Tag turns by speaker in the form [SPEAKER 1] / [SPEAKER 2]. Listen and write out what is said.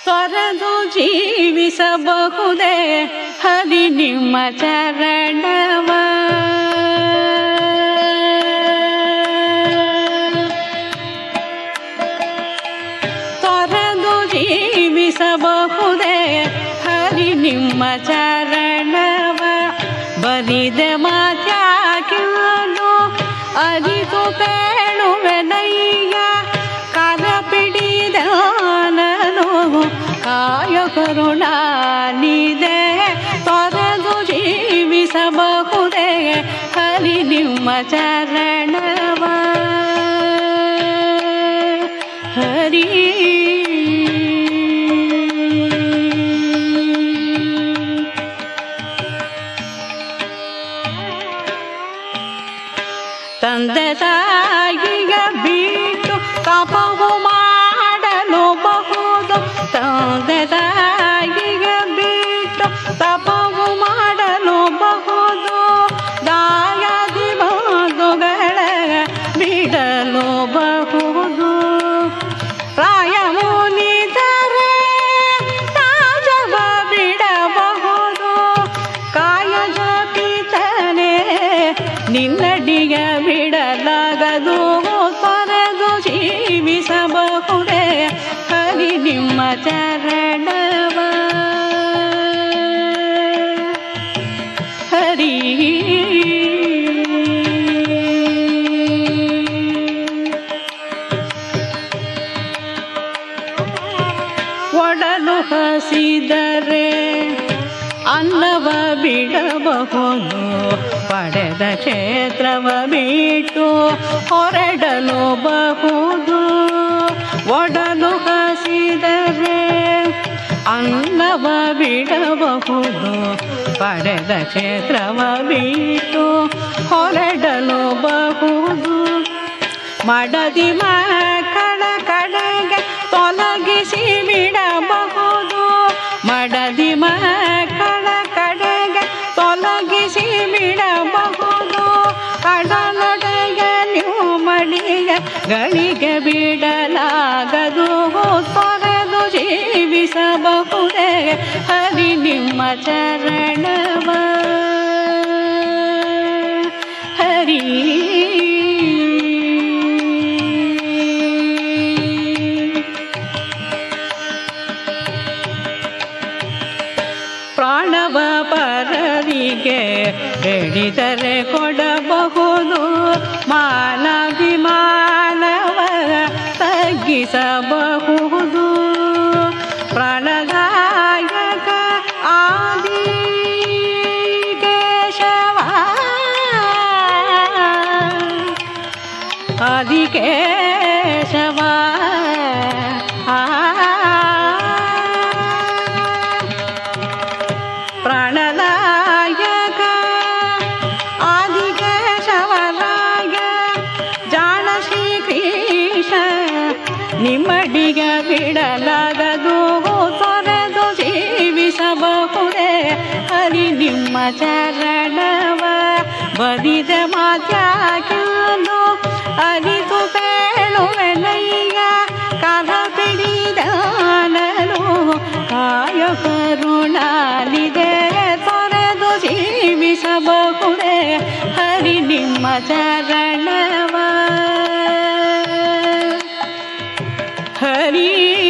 [SPEAKER 1] ತೊರೆದು ಜೀವಿಸಬಹುದೇ ಹರಿ ನಿಮ್ಮ ಚರಣವ ತೊರೆದು ಜೀವಿಸಬಹುದೇ ಹರಿ ನಿಮ್ಮ ಚರಣವ ಬರಿದ ಮಾತ್ಯಾಕ್ಯಾನು ಅರಿತು ಬೇಳುವೆನಯ್ಯ ಕರ ಪಿಡಿದಾನನು ಕಾಯ ಕರುಣಾನಿದೆ ತೊರೆದು ಜೀವಿಸಬಹುದೇ ಹರಿ ನಿಮ್ಮ ಚರಣವ ಹರಿ ತಂದೆ ತಾಯಿಗ ಬಿಟ್ಟು ತಪವು ಮಾಡಲು ಬಹುದು ತಂದೆ ತಾಯಿಗ ಬಿಟ್ಟು ತಪವು ಮಾಡಲು ಬಹುದು ದಾಯಾದಿ ಬಂಧುಗಳ ಬಿಡಲು ಬಹುದು ಪ್ರಾಯ ಮುನಿದರೆ ತಾಜವ ಬಿಡಬಹುದು ಕಾಯ ಜಪಿತನೆ ನಿನ್ನಡಿಗ ಬಿಡಲಾಗದು ತೊರೆದು ಜೀವಿಸಬಹುದೇ ಹರಿ ನಿಮ್ಮ ಚರಣವ ಹರಿ ಒಡಲು ಹಸಿದರೆ ಅನ್ನವ ಬಿಡಬಹುದು ಪಡೆದ ಕ್ಷೇತ್ರವ ಬಿಟ್ಟು ಹೊರಡಲು ಬಹುದು ಒಡಲು ಹಸಿದರೆ ಅನ್ನವ ಬಿಡಬಹುದು ಪಡೆದ ಕ್ಷೇತ್ರವ ಬಿಟ್ಟು ಹೊರಡಲು ಬಹುದು ಮಡದಿ ಮಕ್ಕಳ ಕಡೆಗೆ ತೊಲಗಿಸಿ ಬಿಡಬಹುದು ಮಡದಿ ಮಕ್ಕಳ ಕಡೆಗೆ ತೊಲಗಿಸಿ ಬಿಡಬಹುದು ಕಡಲೊಡೆಗೆ ನೀವು ಮಡಿಯ ಗಳಿಗೆ ಬಿಡಲಾಗದು ತೊರೆದು ಜೀವಿಸಬಹುದೇ ಹರಿ ನಿಮ್ಮ ಚರಣವ ಹರಿ ಪ್ರಾಣವ ಪರರಿಗೆ ಹೇಳಿದರೆ ಕೊಡಬಹುದು ಮಾನವಿಮಾನವ ತಗ್ಗಿಸಬಹುದು ಪ್ರಾಣದಾಯಕ ಆದಿ ಕೇಶವ ಆದಿಕೇಶವ ಆ ಪ್ರಾಣದಾಯಕ ಆದಿಕೇಶವರಾಗ ಜಾಣ ಶ್ರೀಕೃಷ್ಣ ನಿಮ್ಮಡಿಗ ಬಿಡಲಾಗದು ತೊರೆದು ಜೀವಿಸಬಹುದೇ ಹರಿ ನಿಮ್ಮ ಚರಣವ ಬರಿದ ಮಾತ್ಯಾಕ್ಯಾನು ಅರಿತು ಬೇಳುವೆನಯ್ಯ ಕರ ಪಿಡಿದಾನನು ಕಾಯ ಕರುಣಾಲಿದೆ ತೊರೆದು ಜೀವಿಸಬಹುದೇ ಹರಿ ನಿಮ್ಮ ಚರಣವ ಹರಿ